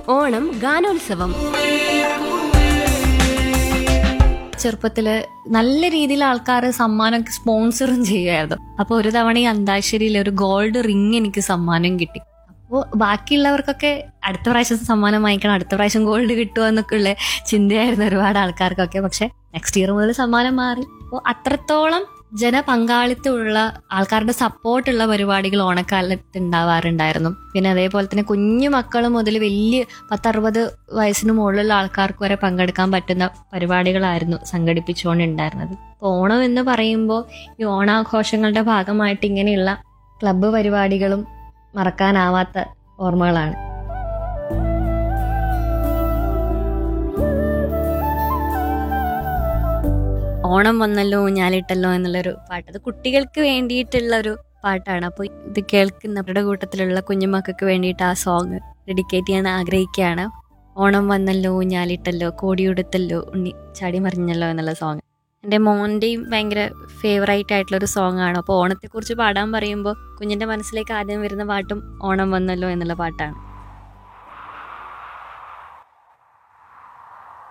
ഓണം ഗാനോത്സവം ചെറുപ്പത്തില് നല്ല രീതിയിൽ ആൾക്കാർ സമ്മാനം സ്പോൺസറും ചെയ്യുമായിരുന്നു അപ്പൊ ഒരു തവണ ഈ അന്താശ്ശേരിയിൽ ഒരു ഗോൾഡ് റിങ് എനിക്ക് സമ്മാനം കിട്ടി അപ്പോൾ ബാക്കിയുള്ളവർക്കൊക്കെ അടുത്ത പ്രാവശ്യം സമ്മാനം വാങ്ങിക്കണം അടുത്ത പ്രാവശ്യം ഗോൾഡ് കിട്ടുമോ എന്നൊക്കെ ഉള്ള ചിന്തയായിരുന്നു ഒരുപാട് ആൾക്കാർക്കൊക്കെ പക്ഷെ നെക്സ്റ്റ് ഇയർ മുതൽ സമ്മാനം മാറി അപ്പോൾ അത്രത്തോളം ജനപങ്കാളിത്തമുള്ള ആൾക്കാരുടെ സപ്പോർട്ടുള്ള പരിപാടികൾ ഓണക്കാലത്ത് ഉണ്ടാവാറുണ്ടായിരുന്നു പിന്നെ അതേപോലെ തന്നെ കുഞ്ഞു മക്കൾ മുതൽ വലിയ പത്തറുപത് വയസ്സിന് മുകളിലുള്ള ആൾക്കാർക്ക് വരെ പങ്കെടുക്കാൻ പറ്റുന്ന പരിപാടികളായിരുന്നു സംഘടിപ്പിച്ചുകൊണ്ടുണ്ടായിരുന്നത് അപ്പോൾ ഓണം എന്ന് പറയുമ്പോൾ ഈ ഓണാഘോഷങ്ങളുടെ ഭാഗമായിട്ട് ഇങ്ങനെയുള്ള ക്ലബ്ബ് പരിപാടികളും മറക്കാനാവാത്ത ഓർമ്മകളാണ് ഓണം വന്നല്ലോ ഊഞ്ഞാലിട്ടല്ലോ എന്നുള്ളൊരു പാട്ട് അത് കുട്ടികൾക്ക് വേണ്ടിയിട്ടുള്ള ഒരു പാട്ടാണ് അപ്പോൾ ഇത് കേൾക്കുന്നവരുടെ കൂട്ടത്തിലുള്ള കുഞ്ഞുമക്കൾക്ക് വേണ്ടിയിട്ട് ആ സോങ് ഡെഡിക്കേറ്റ് ചെയ്യാൻ ആഗ്രഹിക്കുകയാണ് ഓണം വന്നല്ലോ ഊഞ്ഞാലിട്ടല്ലോ കോടിയുടുത്തല്ലോ ഉണ്ണി ചാടി മറിഞ്ഞല്ലോ എന്നുള്ള സോങ് എൻ്റെ മോൻ്റെയും ഭയങ്കര ഫേവറേറ്റ് ആയിട്ടുള്ള ഒരു സോങ് ആണ് അപ്പോൾ ഓണത്തെക്കുറിച്ച് പാടാൻ പറയുമ്പോൾ കുഞ്ഞിൻ്റെ മനസ്സിലേക്ക് ആദ്യം വരുന്ന പാട്ടും ഓണം വന്നല്ലോ എന്നുള്ള പാട്ടാണ്